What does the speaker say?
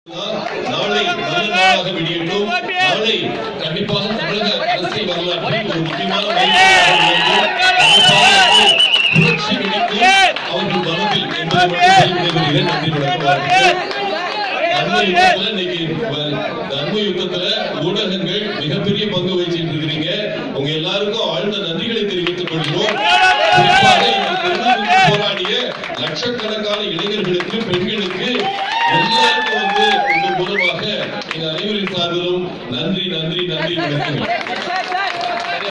நாளை நல்ல நாளாக விடியட்டும் நாளை கண்டிப்பாக தமிழக அரசியல் வரலாற்றில் ஒரு முக்கியமான மைல்கல்லாக புரட்சி வெடிக்கும் அவர்கள் மனதில் என்பதை மட்டும் விடைபெறுகிறேன் நன்றி வணக்கம் வாழ்த்துக்கள். தர்ம யுத்தத்துல இன்னைக்கு வ- தர்ம யுத்தத்துல ஊடகங்கள் மிகப்பெரிய பங்கு வகிச்சிட்டு இருக்கிறீங்க உங்க எல்லாருக்கும் ஆழ்ந்த நன்றிகளை தெரிவித்துக் கொள்கிறோம் குறிப்பாக இந்த தேர்தலுக்கு போராடிய லட்சக்கணக்கான இளைஞர்களுக்கு பெண்களுக்கு எல்லாருக்கும் வந்து உங்கள் மூலமாக எங்க அனைவரின் சார்பிலும் நன்றி நன்றி நன்றி வணக்கங்கள்